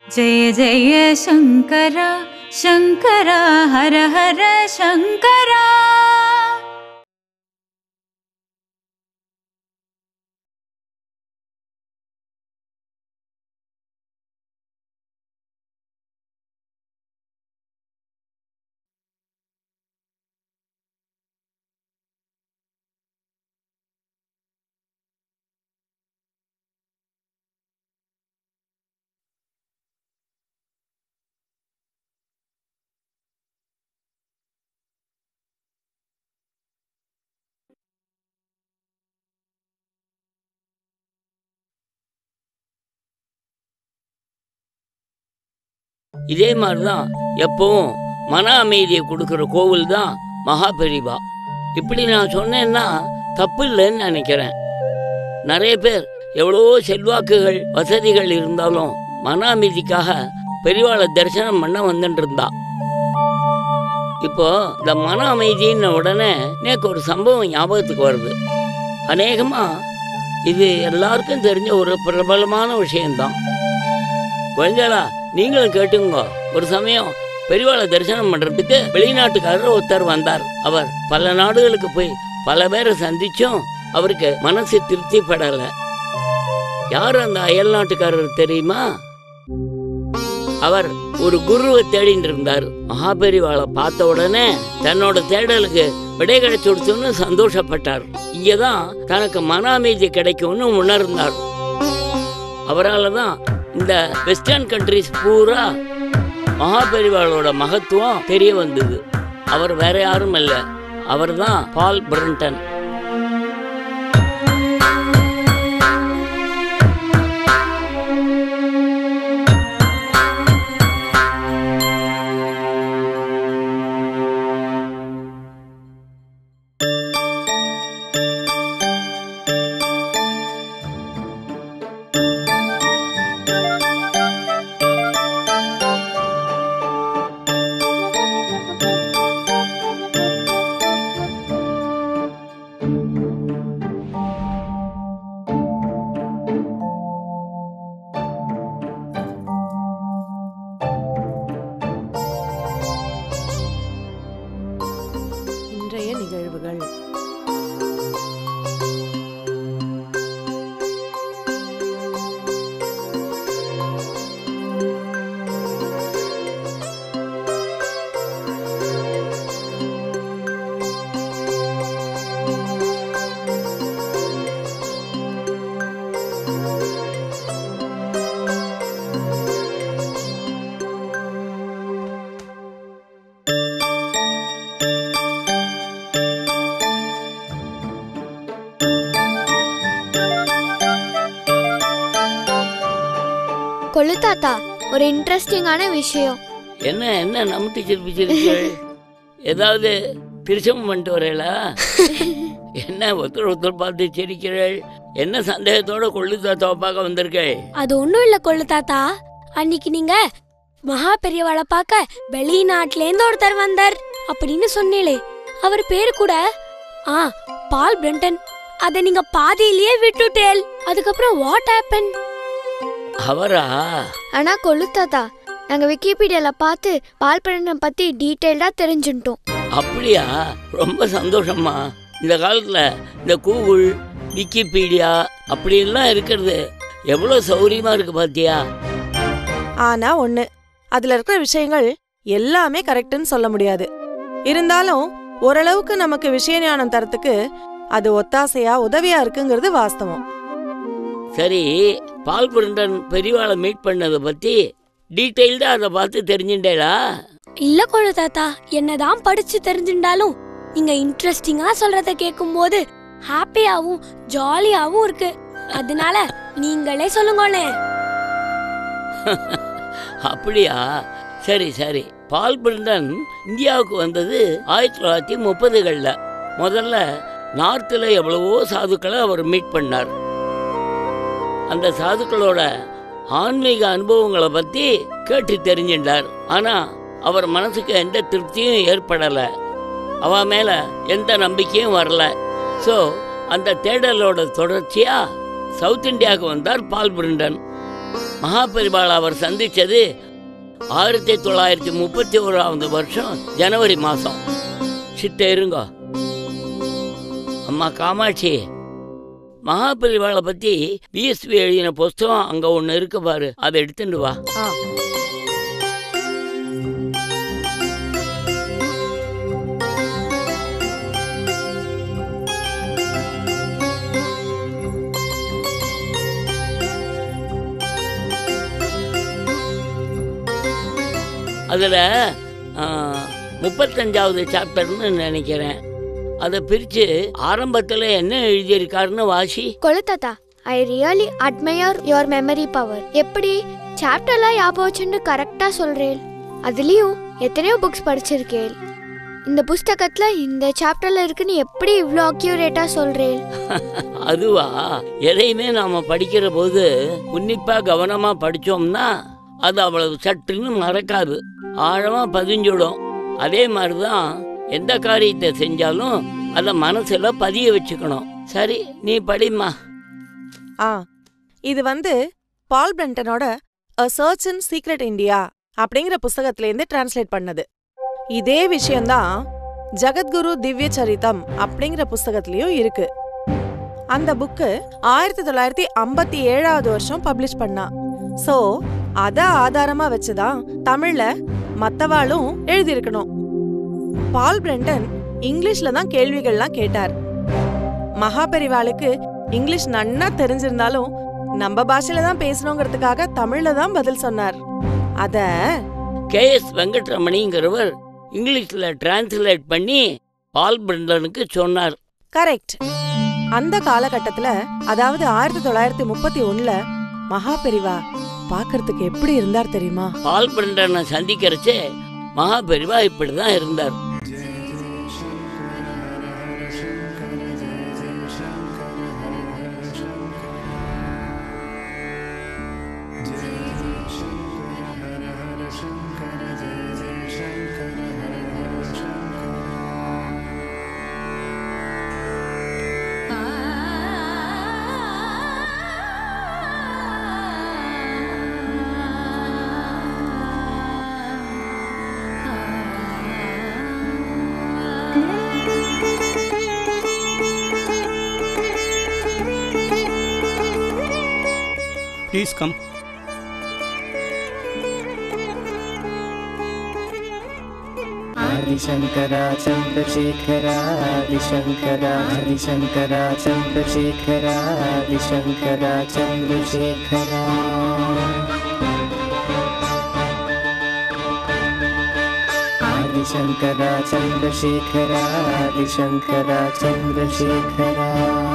जय जय शङ्कर शङ्कर हर हर शङ्करा இதே மாதிரி தான் எப்பவும் மன அமைதியை கொடுக்குற கோவில் தான் மகாபெரிவா இப்படி நான் சொன்னேன்னா தப்பு இல்லைன்னு நினைக்கிறேன் நிறைய பேர் எவ்வளவோ செல்வாக்குகள் வசதிகள் இருந்தாலும் மன அமைதிக்காக பெரியவாளை தரிசனம் பண்ண வந்துட்டு இருந்தா இப்போ இந்த மன அமைதின்ன உடனே எனக்கு ஒரு சம்பவம் ஞாபகத்துக்கு வருது அநேகமா இது எல்லாருக்கும் தெரிஞ்ச ஒரு பிரபலமான விஷயம்தான் குழந்தைகளா நீங்களும் கேட்டுங்க ஒரு சமயம் பெரியவாளை தரிசனம் பண்றதுக்கு வெளிநாட்டுக்காரர் ஒருத்தர் வந்தார் அவர் பல நாடுகளுக்கு போய் பல பேரை சந்திச்சும் அவருக்கு மனசு திருப்திப்படல யார் அந்த அயல் நாட்டுக்காரர் தெரியுமா அவர் ஒரு குருவை தேடிட்டு இருந்தார் மகாபெரிவாளை பார்த்த உடனே தன்னோட தேடலுக்கு விடை கிடைச்சு கொடுத்தோன்னு சந்தோஷப்பட்டார் இங்கதான் தனக்கு மன அமைதி கிடைக்கும்னு உணர்ந்தார் அவரால் தான் இந்த வெஸ்டர்ன் கண்ட்ரிஸ் பூரா மகாபெரிவாளோட மகத்துவம் தெரிய வந்தது அவர் வேற யாரும் இல்ல அவர்தான் பால் பிரண்டன் இன்றைய நிகழ்வுகள் கொள்ளு தாத்தா ஒரு இன்ட்ரெஸ்டிங்கான விஷயம் என்ன என்ன நம்பிட்டு சிரிப்பிச்சிருக்கீள் ஏதாவது திருச்சம் பண்ணிட்டு வரேளா என்ன ஒருத்தர் ஒருத்தர் பார்த்து சிரிக்கிறேள் என்ன சந்தேகத்தோட கொள்ளு தாத்தாவை பார்க்க வந்திருக்கே அது ஒண்ணும் இல்ல கொள்ளு தாத்தா அன்னைக்கு நீங்க மகா பெரியவாளை பார்க்க வெளிநாட்டுல இருந்து ஒருத்தர் வந்தார் அப்படின்னு சொன்னீங்களே அவர் பேரு கூட ஆ பால் பிரண்டன் அத நீங்க பாதியிலேயே விட்டுட்டேல் அதுக்கப்புறம் வாட் ஹேப்பன் அவரா ஆனா கொள்ளு தாத்தா நாங்க விக்கிபீடியால பார்த்து பால்பழனம் பத்தி டீட்டெயில்டா தெரிஞ்சுட்டோம் அப்படியா ரொம்ப சந்தோஷம்மா இந்த காலத்துல இந்த கூகுள் விக்கிபீடியா அப்படின்லாம் இருக்கிறது எவ்வளோ சௌரியமா இருக்கு பாத்தியா ஆனா ஒண்ணு அதுல இருக்கிற விஷயங்கள் எல்லாமே கரெக்ட்னு சொல்ல முடியாது இருந்தாலும் ஓரளவுக்கு நமக்கு விஷய ஞானம் தரத்துக்கு அது ஒத்தாசையா உதவியா இருக்குங்கிறது வாஸ்தவம் சரி பால் புரண்டன் பெரியவாளை மீட் பண்ணதை பத்தி டீட்டெயில்டா அதை பார்த்து தெரிஞ்சுட்டேடா இல்ல கொள்ளு தாத்தா என்னதான் படிச்சு தெரிஞ்சுட்டாலும் நீங்க இன்ட்ரெஸ்டிங்கா சொல்றத கேட்கும்போது ஹாப்பியாவும் ஜாலியாவும் இருக்கு அதனால நீங்களே சொல்லுங்களேன் அப்படியா சரி சரி பால் பிருந்தன் இந்தியாவுக்கு வந்தது ஆயிரத்தி தொள்ளாயிரத்தி முப்பதுகளில் முதல்ல நார்த்தில் எவ்வளவோ சாதுக்களை அவர் மீட் பண்ணார் அந்த சாதுக்களோட ஆன்மீக அனுபவங்களை பற்றி கேட்டு தெரிஞ்சின்றார் ஆனால் அவர் மனசுக்கு எந்த திருப்தியும் ஏற்படலை அவ மேலே எந்த நம்பிக்கையும் வரல ஸோ அந்த தேடலோட தொடர்ச்சியாக சவுத் இந்தியாவுக்கு வந்தார் பால் பிருண்டன் மகாபெரிவாள் அவர் சந்திச்சது ஆயிரத்தி தொள்ளாயிரத்தி முப்பத்தி ஓராவது வருஷம் ஜனவரி மாதம் சிட்ட இருங்க அம்மா காமாட்சி மகாபெரிவாளை பற்றி பிஎஸ்பி எழுதின புஸ்தகம் அங்கே ஒன்று இருக்கு பாரு அதை எடுத்துட்டு வா ஆ அதில் முப்பத்தஞ்சாவது சாப்டர்னு நினைக்கிறேன் அதை பிரித்து ஆரம்பத்தில் என்ன எழுதியிருக்காருன்னு வாசி கொலு தாத்தா I really admire your memory power எப்படி சாப்டர்லாம் ஞாபகம் வச்சுன்னு கரெக்டா சொல்றேன் அதுலயும் எத்தனையோ புக்ஸ் படிச்சிருக்கேன் இந்த புஸ்தகத்துல இந்த சாப்டர்ல இருக்குன்னு எப்படி இவ்ளோ அக்யூரேட்டா சொல்றேன் அதுவா எதையுமே நாம படிக்கிற போது உன்னிப்பா கவனமா படிச்சோம்னா அது அவ்வளவு சட்டுன்னு மறக்காது ஆழமா பதிஞ்சிடும் அதே மாதிரிதான் எந்த காரியத்தை செஞ்சாலும் அதை மனசுல பதிய வச்சுக்கணும் சரி நீ படிம்மா ஆ இது வந்து பால் பிரெண்டனோட a search in secret India அப்படிங்கிற புஸ்தகத்திலேருந்து டிரான்ஸ்லேட் பண்ணது இதே விஷயம்தான் ஜகத்குரு திவ்ய சரிதம் அப்படிங்கிற புஸ்தகத்திலயும் இருக்கு அந்த புக்கு ஆயிரத்தி தொள்ளாயிரத்தி ஐம்பத்தி ஏழாவது வருஷம் பப்ளிஷ் பண்ணா சோ அத ஆதாரமா வச்சுதான் தமிழ்ல மத்தவாளும் எழுதியிருக்கணும் பால் பிரெண்டன் இங்கிலீஷ்ல தான் கேள்விகள்லாம் கேட்டார் மகாபெரிவாளுக்கு இங்கிலீஷ் நன்னா தெரிஞ்சிருந்தாலும் நம்ம பாஷையில தான் பேசணுங்கிறதுக்காக தமிழ்ல தான் பதில் சொன்னார் அத கே எஸ் வெங்கட்ரமணிங்கிறவர் இங்கிலீஷ்ல டிரான்ஸ்லேட் பண்ணி பால் பிரண்டனுக்கு சொன்னார் கரெக்ட் அந்த காலகட்டத்துல அதாவது ஆயிரத்தி தொள்ளாயிரத்தி முப்பத்தி ஒண்ணுல மகாபெரிவா பாக்குறதுக்கு எப்படி இருந்தார் தெரியுமா பால் பிரண்டனை சந்திக்கிறச்சே மகாபெரிவா இப்படிதான் இருந்தார் Please come. हरिशङ्करा चन्द्रशेखरा हरिशङ्करा हरिशङ्करा चन्द्रशेखरा हरिशङ्करा चन्द्रशेखरा हरिशङ्करा चन्द्रशेखरा हरिशङ्करा चन्द्रशेखरा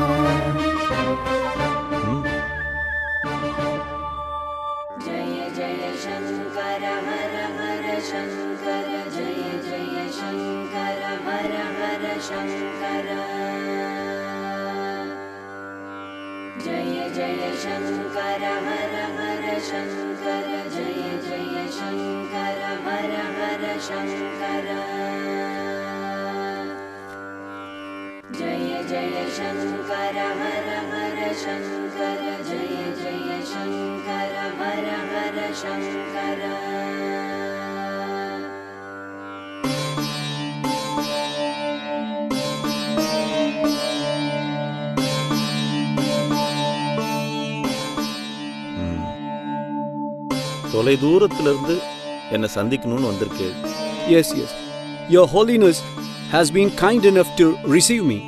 தொலை தூரத்துல இருந்து என்னை சந்திக்கணும்னு வந்திருக்கு Yes, yes. Your Holiness has been kind enough to receive me.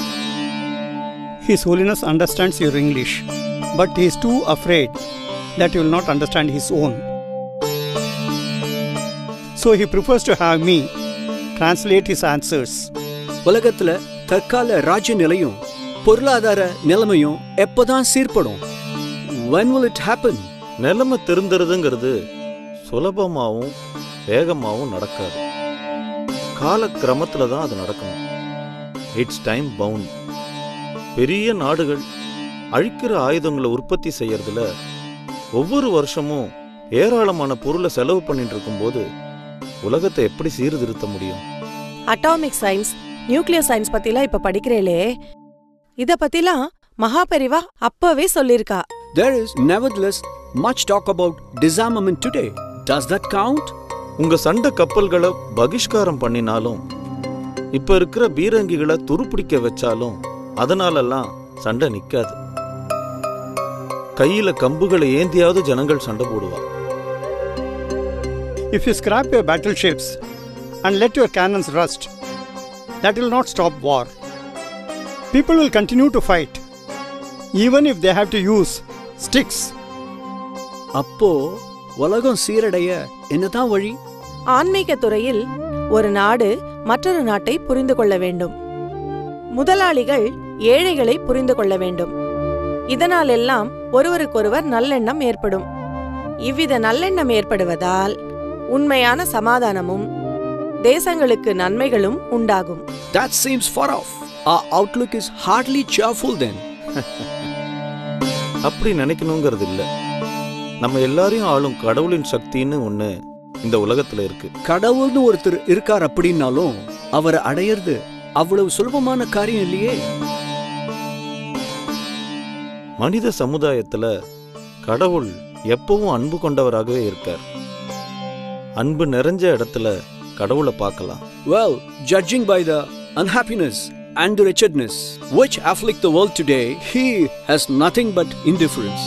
His Holiness understands your English, but he is too afraid that you will not understand his own. So he prefers to have me translate his answers. உலகத்துல தற்கால ராஜ்ய நிலையும் பொருளாதார நிலைமையும் எப்பதான் சீர்படும் when will it happen நிலைமை திருந்துறதுங்கிறது சுலபமாவும் வேகமாவும் நடக்காது காலக்கிரமத்துல தான் அது நடக்கணும் இட்ஸ் டைம் பவுண்ட் பெரிய நாடுகள் அழிக்கிற ஆயுதங்களை உற்பத்தி செய்யறதுல ஒவ்வொரு வருஷமும் ஏராளமான பொருளை செலவு பண்ணிட்டு இருக்கும்போது உலகத்தை எப்படி சீர்திருத்த முடியும் அட்டாமிக் சயின்ஸ் நியூக்ளியர் சயின்ஸ் பத்திலாம் இப்ப படிக்கிறேளே இத பத்திலாம் மகாபெரிவா அப்பவே சொல்லிருக்கா There is nevertheless Much talk about disarmament today. Does that count? உங்க சண்டை கப்பல்களை பகிஷ்காரம் பண்ணினாலும் இப்ப இருக்கிற பீரங்கிகளை துருப்பிடிக்க வச்சாலும் அதனாலெல்லாம் சண்டை நிக்காது கையில கம்புகளை ஏந்தியாவது ஜனங்கள் சண்டை போடுவா If you scrap your battleships and let your cannons rust, that will not stop war. People will continue to fight, even if they have to use sticks. அப்போ உலகம் சீரடைய என்னதான் வழி ஆன்மீக துறையில் ஒரு நாடு மற்றொரு நாட்டை புரிந்து கொள்ள வேண்டும் முதலாளிகள் ஏழைகளை புரிந்து கொள்ள வேண்டும் இதனால் எல்லாம் ஒருவருக்கொருவர் நல்லெண்ணம் ஏற்படும் இவ்வித நல்லெண்ணம் ஏற்படுவதால் உண்மையான சமாதானமும் தேசங்களுக்கு நன்மைகளும் உண்டாகும் That seems far off. Our outlook is hardly cheerful then. அப்படி நினைக்கணுங்கிறது இல்ல நம்ம எல்லாரையும் ஆளும் கடவுளின் சக்தின்னு ஒண்ணு இந்த உலகத்துல இருக்கு கடவுள்னு ஒருத்தர் இருக்கார் அப்படின்னாலும் அவரை அடையிறது அவ்வளவு சுலபமான காரியம் இல்லையே மனித சமுதாயத்துல கடவுள் எப்பவும் அன்பு கொண்டவராகவே இருக்கார் அன்பு நிறைஞ்ச இடத்துல கடவுளை பார்க்கலாம் Well, judging by the unhappiness and the wretchedness which afflict the world today, he has nothing but indifference.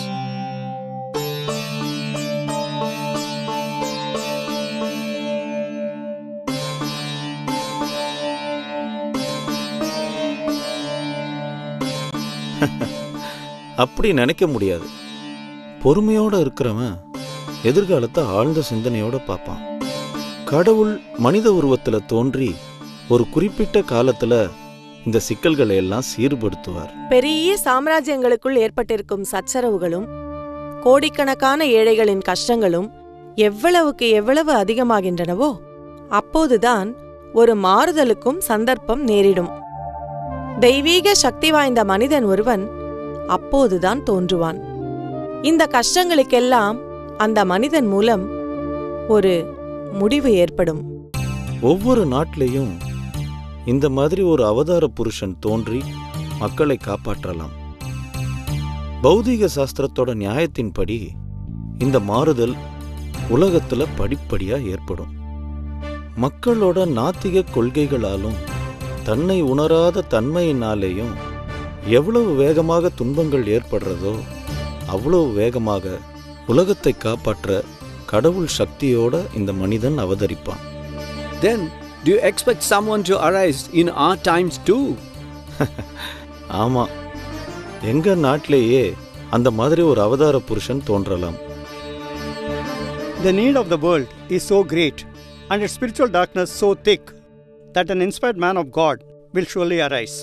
அப்படி நினைக்க முடியாது பொறுமையோட இருக்கிறவன் எதிர்காலத்தை ஆழ்ந்த சிந்தனையோட பார்ப்பான் கடவுள் மனித உருவத்துல தோன்றி ஒரு குறிப்பிட்ட காலத்துல இந்த சிக்கல்களை எல்லாம் சீர்படுத்துவார் பெரிய சாம்ராஜ்யங்களுக்குள் ஏற்பட்டிருக்கும் சச்சரவுகளும் கோடிக்கணக்கான ஏழைகளின் கஷ்டங்களும் எவ்வளவுக்கு எவ்வளவு அதிகமாகின்றனவோ அப்போதுதான் ஒரு மாறுதலுக்கும் சந்தர்ப்பம் நேரிடும் தெய்வீக சக்தி வாய்ந்த மனிதன் ஒருவன் அப்போதுதான் தோன்றுவான் இந்த கஷ்டங்களுக்கெல்லாம் அந்த மனிதன் மூலம் ஒரு முடிவு ஏற்படும் ஒவ்வொரு நாட்டிலையும் இந்த மாதிரி ஒரு அவதார புருஷன் தோன்றி மக்களை காப்பாற்றலாம் பௌதீக சாஸ்திரத்தோட நியாயத்தின்படி இந்த மாறுதல் உலகத்துல படிப்படியா ஏற்படும் மக்களோட நாத்திக கொள்கைகளாலும் தன்னை உணராத தன்மையினாலேயும் எவ்வளவு வேகமாக துன்பங்கள் ஏற்படுறதோ அவ்வளவு வேகமாக உலகத்தை காப்பாற்ற கடவுள் சக்தியோட இந்த மனிதன் அவதரிப்பான் Then, do you expect someone to arise in our times too? ஆமா எங்க நாட்டிலேயே அந்த மாதிரி ஒரு அவதார புருஷன் தோன்றலாம் The need of the world is so great and its spiritual darkness so thick that an inspired man of God will surely arise.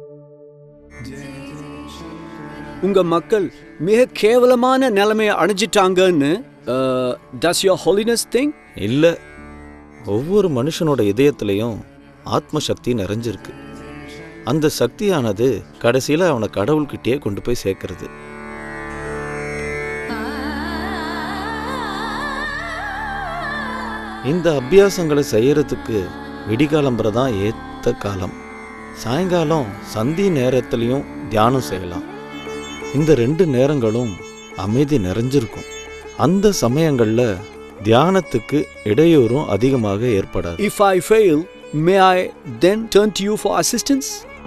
உங்க மக்கள் மிக கேவலமான நிலைமையை அடைஞ்சிட்டாங்கன்னு uh, does your holiness think? இல்ல ஒவ்வொரு மனுஷனோட இதயத்திலையும் ஆத்ம சக்தி நிறைஞ்சிருக்கு அந்த சக்தியானது கடைசியில அவனை கடவுள்கிட்டயே கொண்டு போய் சேர்க்கறது இந்த அபியாசங்களை செய்யறதுக்கு விடிகாலம்பரை தான் ஏத்த காலம் சாயங்காலம் சந்தி நேரத்திலையும் தியானம் செய்யலாம் இந்த ரெண்டு நேரங்களும் அமைதி நிறைஞ்சிருக்கும் அந்த சமயங்கள்ல தியானத்துக்கு இடையூறும் அதிகமாக ஏற்படாது If I fail, may I then turn to you for assistance?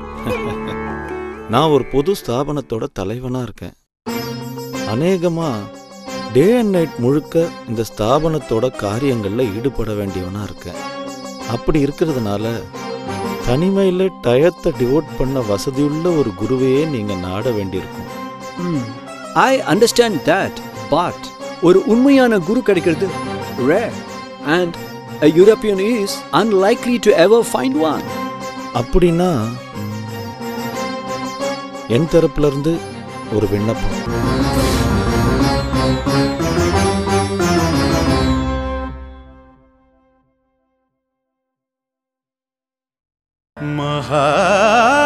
நான் ஒரு பொது ஸ்தாபனத்தோட தலைவனா இருக்கேன் அநேகமா டே அண்ட் நைட் முழுக்க இந்த ஸ்தாபனத்தோட காரியங்கள்ல ஈடுபட வேண்டியவனா இருக்கேன் அப்படி இருக்கிறதுனால தனிமையில டயத்தை டிவோட் பண்ண வசதியுள்ள ஒரு குருவையே நீங்க நாட வேண்டியிருக்கும் Hmm. I understand that, but ஒரு உண்மையான குரு கிடைக்கிறது rare and a European is unlikely to ever find one. அப்படின்னா என் தரப்புல இருந்து ஒரு விண்ணப்பம் மகா